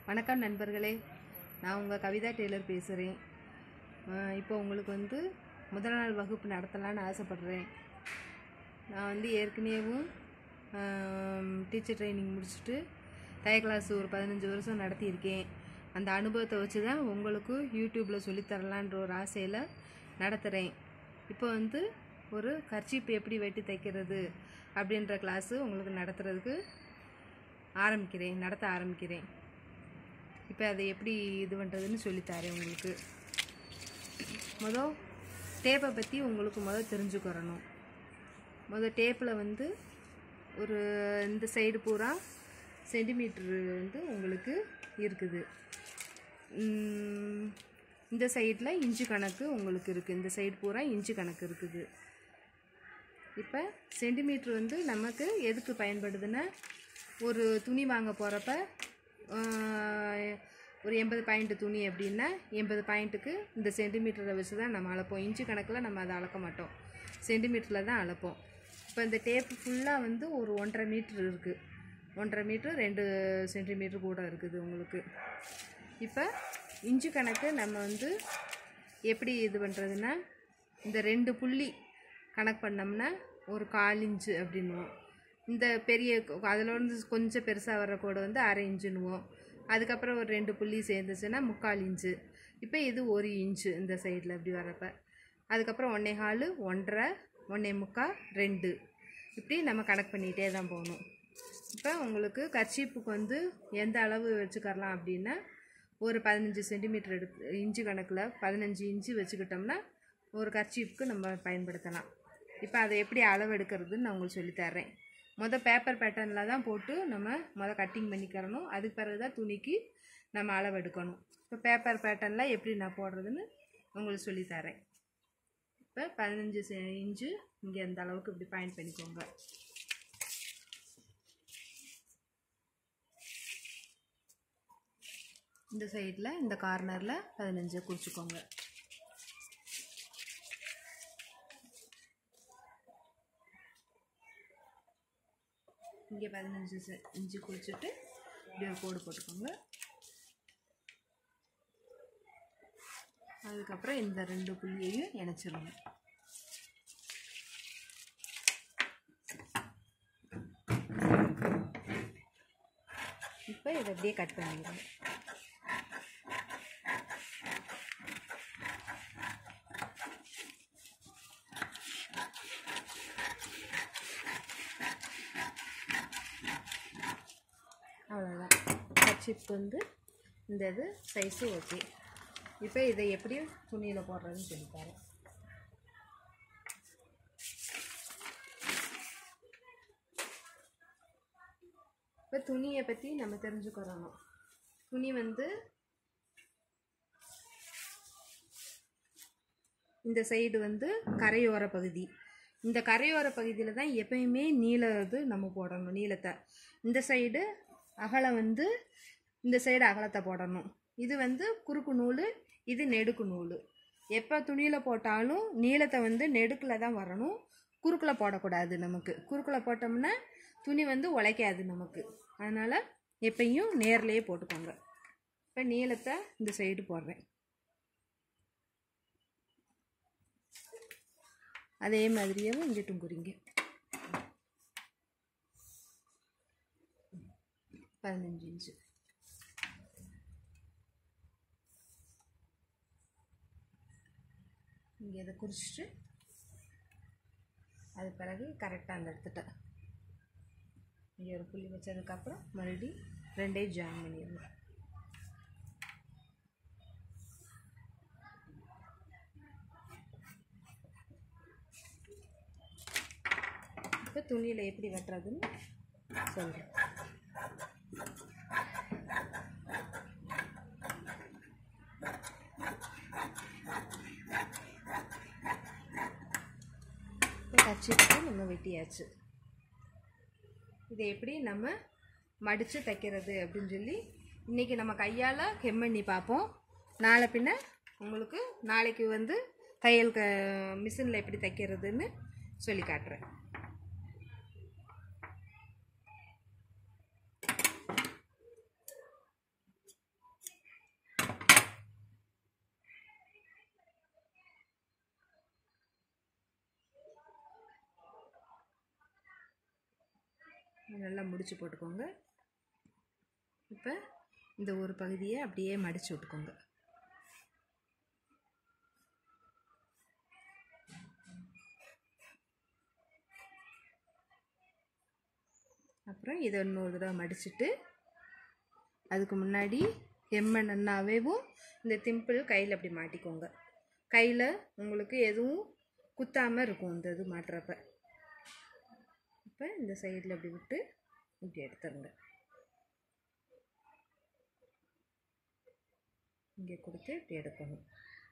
வணக்கம் நண்பர்களே நான் உங்கள் கவிதா டெய்லர் பேசுகிறேன் இப்போ உங்களுக்கு வந்து முதல் நாள் வகுப்பு நடத்தலான்னு ஆசைப்பட்றேன் நான் வந்து ஏற்கனவேவும் டீச்சர் ட்ரைனிங் முடிச்சுட்டு தைய கிளாஸ் ஒரு பதினஞ்சு வருஷம் நடத்தியிருக்கேன் அந்த அனுபவத்தை வச்சு தான் உங்களுக்கு யூடியூப்பில் சொல்லித்தரலான்ற ஒரு ஆசையில் நடத்துகிறேன் இப்போ வந்து ஒரு கர்ச்சீப் எப்படி வெட்டி தைக்கிறது அப்படின்ற கிளாஸு உங்களுக்கு நடத்துறதுக்கு ஆரம்பிக்கிறேன் நடத்த ஆரம்பிக்கிறேன் இப்போ அதை எப்படி இது பண்ணுறதுன்னு சொல்லித்தரேன் உங்களுக்கு மொதல் டேப்பை பற்றி உங்களுக்கு முதல் தெரிஞ்சுக்கிறணும் முதல் டேப்பில் வந்து ஒரு இந்த சைடு பூரா சென்டிமீட்ரு வந்து உங்களுக்கு இருக்குது உம், இந்த சைடில் இன்ச்சு கணக்கு உங்களுக்கு இருக்குது இந்த சைடு பூரா இன்ச்சு கணக்கு இருக்குது இப்போ சென்டிமீட்ரு வந்து நமக்கு எதுக்கு பயன்படுதுன்னா ஒரு துணி வாங்க போகிறப்ப ஒரு எண்பது பாயிண்ட் துணி அப்படின்னா எண்பது பாயிண்ட்டுக்கு இந்த சென்டிமீட்டரை வச்சு தான் நம்ம அளப்போம் இன்ச்சு கணக்கில் நம்ம அதை அளக்க மாட்டோம் சென்டிமீட்டரில் தான் அளப்போம் இப்போ இந்த டேப்பு ஃபுல்லாக வந்து ஒரு ஒன்றரை மீட்ரு இருக்குது ஒன்றரை மீட்ரு ரெண்டு சென்டிமீட்ரு கூட இருக்குது உங்களுக்கு இப்போ இன்ச்சு கணக்கு நம்ம வந்து எப்படி இது பண்ணுறதுன்னா இந்த ரெண்டு புள்ளி கணக்கு பண்ணோம்னா ஒரு கால் இன்ச்சு அப்படின்னுவோம் இந்த பெரிய அதில் வந்து கொஞ்சம் பெருசாக வர்ற கோடு வந்து அரை இன்ச்சுன்னுவோம் அதுக்கப்புறம் ஒரு ரெண்டு புள்ளி சேர்ந்துச்சுன்னா முக்கால் இன்ச்சு இப்போ இது ஒரு இன்ச்சு இந்த சைடில் இப்படி வர்றப்ப அதுக்கப்புறம் ஒன்றே கால் ஒன்றரை ஒன்றே முக்கால் ரெண்டு இப்படி நம்ம கணக்கு பண்ணிகிட்டே தான் போகணும் இப்போ உங்களுக்கு கர்ச்சீப்புக்கு வந்து எந்த அளவு வச்சுக்கரலாம் அப்படின்னா ஒரு பதினஞ்சு சென்டிமீட்டர் எடுத்து இன்ச்சு கணக்கில் பதினஞ்சு இன்ச்சு வச்சுக்கிட்டோம்னா ஒரு கர்ச்சீப்புக்கு நம்ம பயன்படுத்தலாம் இப்போ அதை எப்படி அளவு எடுக்கிறதுன்னு நான் உங்களுக்கு சொல்லித்தர்றேன் மொதல் பேப்பர் பேட்டர்னில் தான் போட்டு நம்ம மொதல் கட்டிங் பண்ணிக்கிறணும் அதுக்கு பிறகு தான் துணிக்கு நம்ம அளவு எடுக்கணும் இப்போ பேப்பர் பேட்டர்னில் எப்படி நான் போடுறதுன்னு உங்களுக்கு சொல்லித்தரேன் இப்போ பதினஞ்சு செ- இன்ச்சு இங்கே இந்த அளவுக்கு இப்படி பாயிண்ட் பண்ணிக்கோங்க இந்த சைடில் இந்த கார்னரில் பதினஞ்சு குறிச்சிக்கோங்க இங்கே பதினஞ்சு செ- இன்ச்சு குறிச்சிட்டு இப்படி ஒரு கோடு போட்டுக்கோங்க அதுக்கப்புறம் இந்த ரெண்டு புள்ளியையும் இணைச்சிருங்க இப்போ இதை அப்படியே கட் பண்ணிடுங்க அவ்வளோதான் கட்சிப் வந்து இந்த இது சைஸு ஓகே இப்போ இதை எப்படி துணியில் போடுறதுன்னு சொல்லித்தரேன் இப்போ துணியை பற்றி நம்ம தெரிஞ்சுக்கிறணும் துணி வந்து இந்த சைடு வந்து கரையோர பகுதி இந்த கரையோர பகுதியில் தான் எப்பயுமே நீல இது நம்ம போடணும் நீளத்தை இந்த சைடு அகலம் வந்து இந்த சைடு அகலத்தை போடணும் இது வந்து குறுக்கு நூல் இது நெடுக்கு நூல் எப்போ துணியில் போட்டாலும் நீளத்தை வந்து நெடுக்கில் தான் வரணும் குறுக்கில் போடக்கூடாது நமக்கு குறுக்கில் போட்டோம்னா துணி வந்து உழைக்காது நமக்கு அதனால் எப்பயும் நேர்லேயே போட்டுக்கோங்க இப்போ நீளத்தை இந்த சைடு போடுறேன் அதே மாதிரியே இங்கிட்டும் குறிங்க பதினஞ்சு இன்ச்சு இங்கே இதை குறிச்சிட்டு அது பிறகு கரெக்டாக அந்த இடத்துட்ட இங்கே ஒரு புள்ளி வச்சதுக்கப்புறம் மறுபடியும் ரெண்டையும் ஜாயின் பண்ணிடணும் இப்போ துணியில் எப்படி வெட்டுறதுன்னு சொல்கிறேன் இப்போ கச்சிட்டு நம்ம வெட்டியாச்சு இதை எப்படி நம்ம மடித்து தைக்கிறது அப்படின்னு சொல்லி இன்றைக்கி நம்ம கையால் ஹெம் பண்ணி பார்ப்போம் நாளை பின்ன உங்களுக்கு நாளைக்கு வந்து தையல் க மிஷினில் எப்படி தைக்கிறதுன்னு சொல்லி காட்டுறேன் நல்லா முடிச்சு போட்டுக்கோங்க இப்போ இந்த ஒரு பகுதியை அப்படியே மடித்து விட்டுக்கோங்க அப்புறம் இதை இன்னொரு தடவை மடிச்சுட்டு அதுக்கு முன்னாடி எம்என்னாவேவும் இந்த திம்பிள் கையில் அப்படி மாட்டிக்கோங்க கையில் உங்களுக்கு எதுவும் குத்தாமல் இருக்கும் இந்த இது மாட்டுறப்ப இப்போ இந்த சைடில் அப்படி விட்டு இப்படி எடுத்துருங்க இங்கே கொடுத்து இப்படி எடுக்கணும்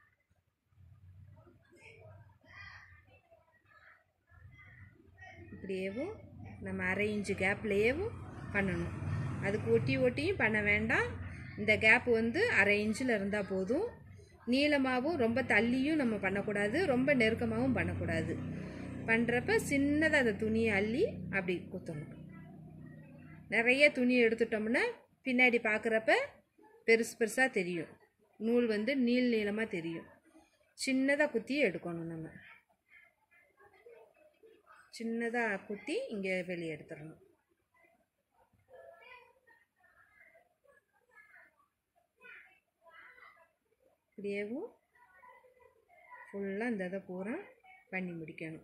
இப்படியேவும் நம்ம அரை இன்ச்சு கேப்லேயேவும் பண்ணணும் அதுக்கு ஒட்டி ஒட்டியும் பண்ண வேண்டாம் இந்த கேப் வந்து அரை இன்ச்சில் இருந்தால் போதும் நீளமாகவும் ரொம்ப தள்ளியும் நம்ம பண்ணக்கூடாது ரொம்ப நெருக்கமாகவும் பண்ணக்கூடாது பண்ணுறப்ப சின்னதாக அந்த துணியை அள்ளி அப்படி குத்தணும் நிறைய துணி எடுத்துட்டோம்னா பின்னாடி பார்க்குறப்ப பெருசு பெருசாக தெரியும் நூல் வந்து நீள் நீளமாக தெரியும் சின்னதாக குத்தி எடுக்கணும் நம்ம சின்னதாக குத்தி இங்கே வெளியே எடுத்துடணும் இப்படியேவும் ஃபுல்லாக இந்த இதை பூரா பண்ணி முடிக்கணும்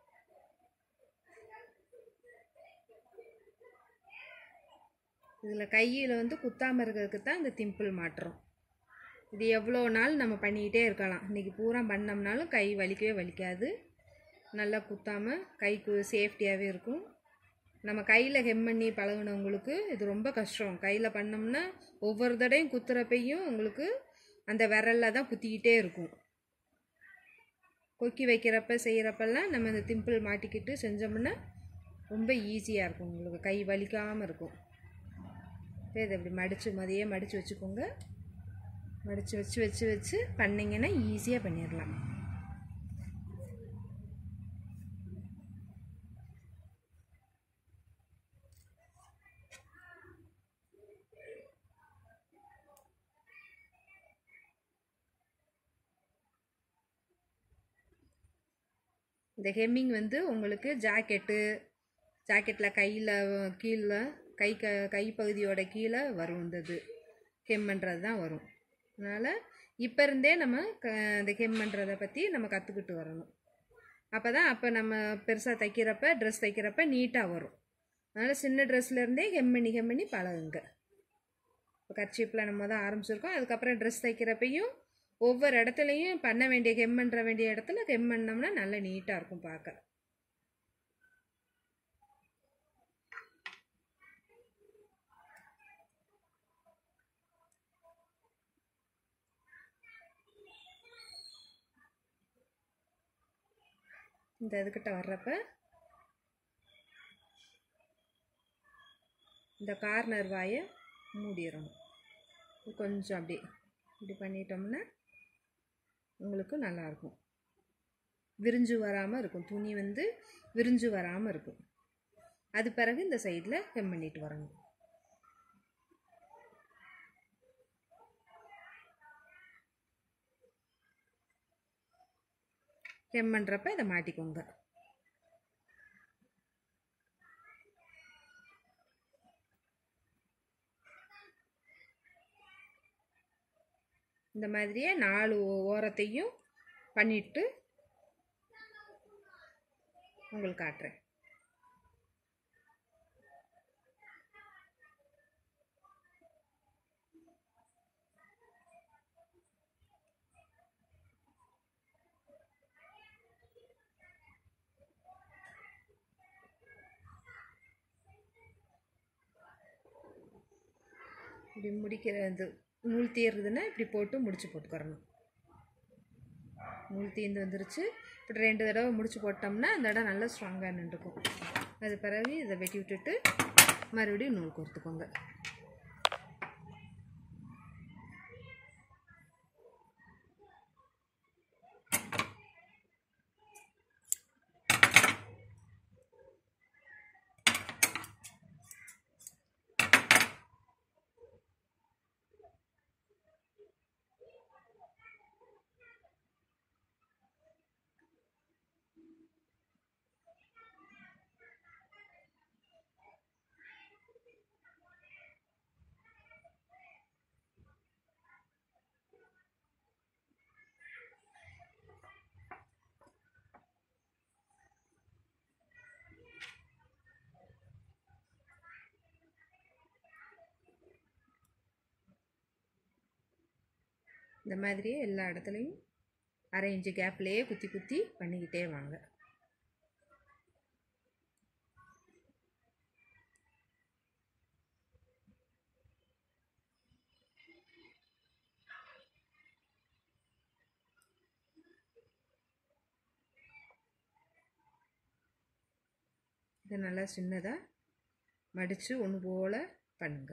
இதில் கையில் வந்து குத்தாமல் இருக்கிறதுக்கு தான் இந்த திம்பிள் மாட்டுறோம் இது எவ்வளோ நாள் நம்ம பண்ணிக்கிட்டே இருக்கலாம் இன்றைக்கி பூரா பண்ணோம்னாலும் கை வலிக்கவே வலிக்காது நல்லா குத்தாமல் கைக்கு சேஃப்டியாகவே இருக்கும் நம்ம கையில் ஹெம் பண்ணி பழகுனவங்களுக்கு இது ரொம்ப கஷ்டம் கையில் பண்ணோம்னா ஒவ்வொரு தடையும் குத்துறப்பையும் உங்களுக்கு அந்த விரலில் தான் குத்திக்கிட்டே இருக்கும் கொக்கி வைக்கிறப்ப செய்கிறப்பெல்லாம் நம்ம இந்த திம்பிள் மாட்டிக்கிட்டு செஞ்சோம்னா ரொம்ப ஈஸியாக இருக்கும் உங்களுக்கு கை வலிக்காமல் இருக்கும் இப்போ இதை இப்படி மடித்து மதியே மடித்து வச்சுக்கோங்க மடித்து வச்சு வச்சு வச்சு பண்ணிங்கன்னா ஈஸியாக பண்ணிடலாம் இந்த ஹெம்மிங் வந்து உங்களுக்கு ஜாக்கெட்டு ஜாக்கெட்டில் கையில் கீழே கை க கைப்பகுதியோட கீழே வரும் இந்த இது ஹெம் பண்ணுறது தான் வரும் அதனால் இப்போ இருந்தே நம்ம க இந்த ஹெம் பண்ணுறதை பற்றி நம்ம கற்றுக்கிட்டு வரணும் அப்போ தான் அப்போ நம்ம பெருசாக தைக்கிறப்ப ட்ரெஸ் தைக்கிறப்ப நீட்டாக வரும் அதனால் சின்ன ட்ரெஸ்லேருந்தே ஹெம் பண்ணி ஹெம் பண்ணி பழகுங்க இப்போ கர்ச்சீப்பில் நம்ம தான் ஆரம்பிச்சிருக்கோம் அதுக்கப்புறம் ட்ரெஸ் தைக்கிறப்பையும் ஒவ்வொரு இடத்துலையும் பண்ண வேண்டிய ஹெம் பண்ணுற வேண்டிய இடத்துல ஹெம் பண்ணோம்னா நல்லா நீட்டாக இருக்கும் பார்க்க இந்த இதுக்கிட்ட வர்றப்ப இந்த கார்னர் வாயை மூடிடணும் கொஞ்சம் அப்படி இப்படி பண்ணிட்டோம்னா உங்களுக்கு நல்லாயிருக்கும் விரிஞ்சு வராமல் இருக்கும் துணி வந்து விரிஞ்சு வராமல் இருக்கும் அது பிறகு இந்த சைடில் ஹெம் பண்ணிட்டு வரணும் ஹெம் பண்ணுறப்ப இதை மாட்டிக்கோங்க இந்த மாதிரியே நாலு ஓரத்தையும் பண்ணிட்டு உங்களுக்கு காட்டுறேன் இப்படி முடிக்கிற இது நூல் தீர்றதுன்னா இப்படி போட்டு முடிச்சு போட்டுக்கிறணும் நூல் தீர்ந்து வந்துருச்சு இப்படி ரெண்டு தடவை முடிச்சு போட்டோம்னா அந்த இடம் நல்லா ஸ்ட்ராங்காக நின்றுக்கும் அது பிறகு இதை வெட்டி விட்டுட்டு மறுபடியும் நூல் கோர்த்துக்கோங்க இந்த மாதிரியே எல்லா இடத்துலையும் அரை இன்ச்சு கேப்லேயே குத்தி குத்தி பண்ணிக்கிட்டே வாங்க இதை நல்லா சின்னதாக மடித்து ஒன்று போல் பண்ணுங்க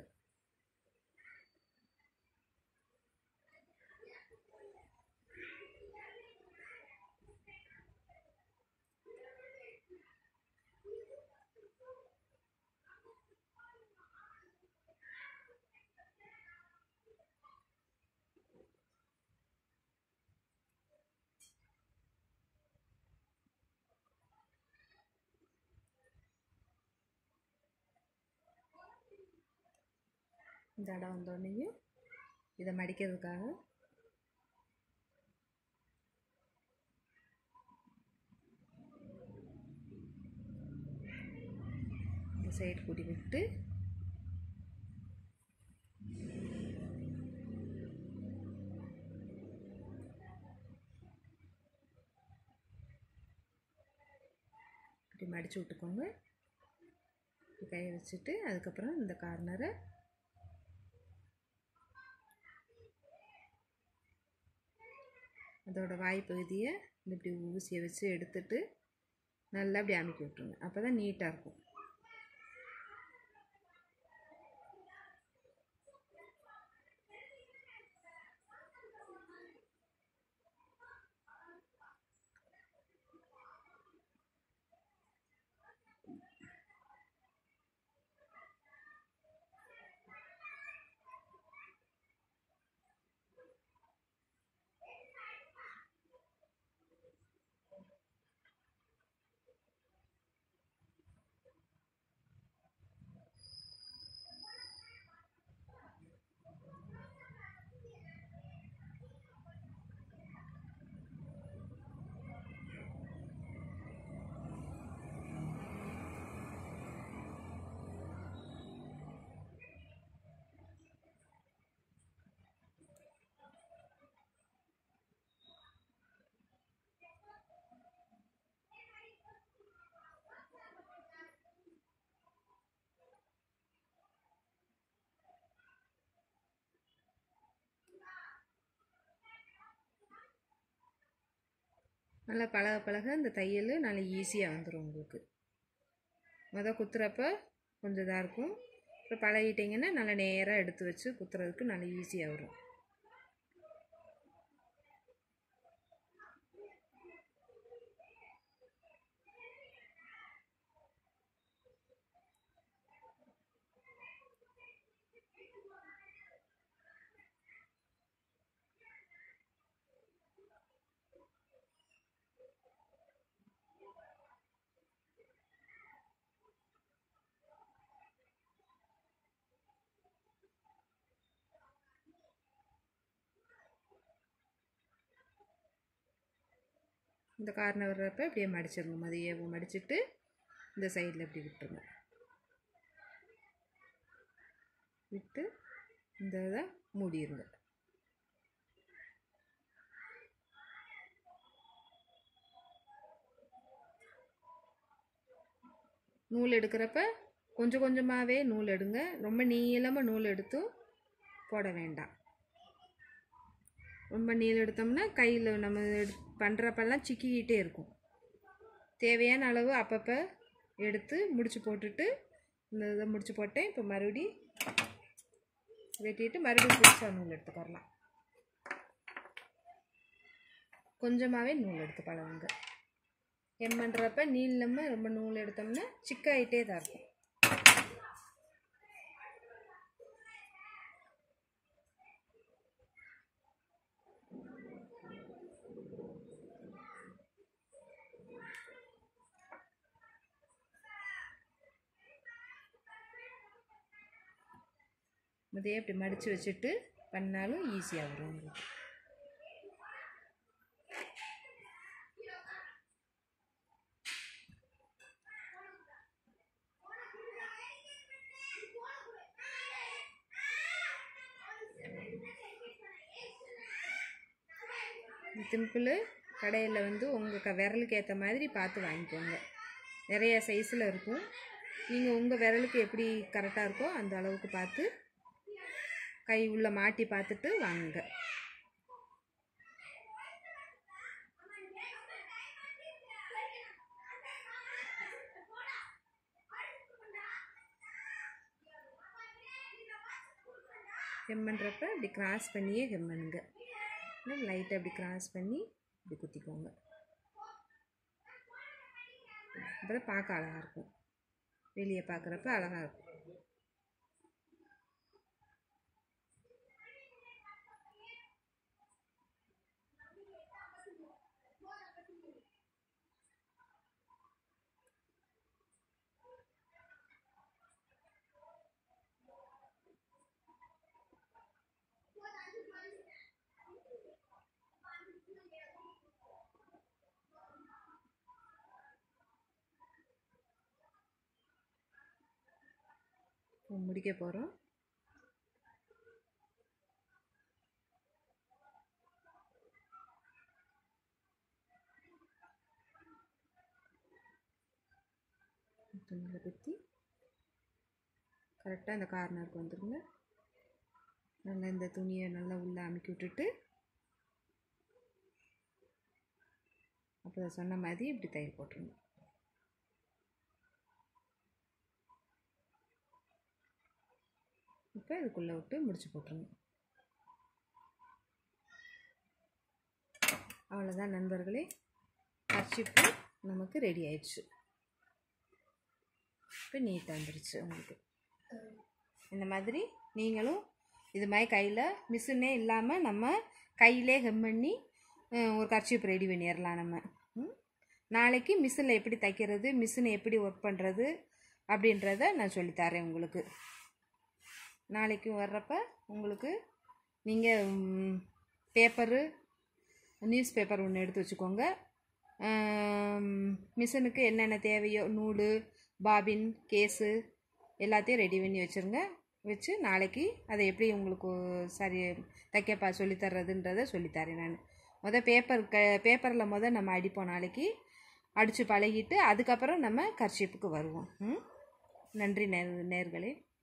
இந்த இடம் வந்தோடனேயும் இதை மடிக்கிறதுக்காக இந்த சைடு கூட்டி விட்டு இப்படி மடித்து விட்டுக்கோங்க இப்படி கையை வச்சுட்டு அதுக்கப்புறம் இந்த கார்னரை அதோட வாய் பகுதியை இந்த இப்படி ஊசியை வச்சு எடுத்துட்டு நல்லா அப்படி அமுக்கி விட்ருங்க அப்போ தான் நீட்டாக இருக்கும் நல்லா பழக பழக இந்த தையல் நல்லா ஈஸியாக வந்துடும் உங்களுக்கு மொதல் குத்துறப்ப கொஞ்சம் இதாக இருக்கும் அப்புறம் பழகிட்டிங்கன்னா நல்லா நேராக எடுத்து வச்சு குத்துறதுக்கு நல்லா ஈஸியாக வரும் இந்த கார்னர் வர்றப்ப இப்படியே மடிச்சிடணும் மதிய மடிச்சிட்டு இந்த சைடில் இப்படி விட்டுருங்க விட்டு இந்த இதை மூடிடுங்க நூல் எடுக்கிறப்ப கொஞ்சம் கொஞ்சமாகவே நூல் எடுங்க ரொம்ப நீளமாக நூல் எடுத்தும் போட வேண்டாம் ரொம்ப நீளம் எடுத்தோம்னா கையில் நம்ம எடு பண்ணுறப்பெல்லாம் சிக்கிக்கிட்டே இருக்கும் தேவையான அளவு அப்பப்போ எடுத்து முடிச்சு போட்டுட்டு இந்த இதை முடிச்சு போட்டேன் இப்போ மறுபடி வெட்டிட்டு மறுபடியும் புதுசாக நூல் எடுத்துக்கரலாம் கொஞ்சமாகவே நூல் எடுத்து பழகுங்க எம் பண்ணுறப்ப நீளமாக ரொம்ப நூல் எடுத்தோம்னா சிக்காயிட்டே தான் இருக்கும் இதே இப்படி மடித்து வச்சுட்டு பண்ணாலும் ஈஸியாக வரும் உங்களுக்கு சிம்பிள் கடையில் வந்து உங்கள் க விரலுக்கு ஏற்ற மாதிரி பார்த்து வாங்கிக்கோங்க நிறைய சைஸில் இருக்கும் நீங்கள் உங்கள் விரலுக்கு எப்படி கரெக்டாக இருக்கோ அந்த அளவுக்கு பார்த்து கை உள்ள மாட்டி பார்த்துட்டு வாங்குங்க ஹெம் பண்ணுறப்ப இப்படி கிராஸ் பண்ணியே ஹெம் பண்ணுங்க லைட்டாக இப்படி கிராஸ் பண்ணி இப்படி குத்திக்கோங்க அப்புறம் பார்க்க அழகாக இருக்கும் வெளியே பார்க்குறப்ப அழகாக இருக்கும் இப்போ முடிக்க போகிறோம் துணியில் குத்தி கரெக்டாக இந்த கார்னருக்கு வந்துடுங்க நல்லா இந்த துணியை நல்லா உள்ளே அமுக்கி விட்டுட்டு அப்போ சொன்ன மாதிரி இப்படி தையல் போட்டுருங்க இப்போ இதுக்குள்ளே விட்டு முடிச்சு போட்டுருங்க அவ்வளோதான் நண்பர்களே கர்ச்சிப்பு நமக்கு ரெடி ஆயிடுச்சு இப்போ நீட்டாக வந்துருச்சு உங்களுக்கு இந்த மாதிரி நீங்களும் இது மாதிரி கையில் மிஷினே இல்லாமல் நம்ம கையிலே ஹெம் பண்ணி அஹ், ஒரு கர்ச்சிப் ரெடி பண்ணிடலாம் நம்ம ம்? நாளைக்கு மிஷினில் எப்படி தைக்கிறது மிஷினை எப்படி ஒர்க் பண்ணுறது அப்படின்றத நான் சொல்லித்தரேன் உங்களுக்கு நாளைக்கு வர்றப்ப உங்களுக்கு நீங்கள் பேப்பரு நியூஸ் பேப்பர் ஒன்று எடுத்து வச்சுக்கோங்க மிஷினுக்கு என்னென்ன தேவையோ நூல் பாபின் கேஸு எல்லாத்தையும் ரெடி பண்ணி வச்சுருங்க வச்சு நாளைக்கு அதை எப்படி உங்களுக்கு சரி தைக்கப்பா சொல்லித்தர்றதுன்றதை சொல்லித்தரேன் நான் முத பேப்பர் க பேப்பரில் முத நம்ம அடிப்போம் நாளைக்கு அடித்து பழகிட்டு அதுக்கப்புறம் நம்ம கர்ஷிப்புக்கு வருவோம் ம் நன்றி நேர் நேர்களே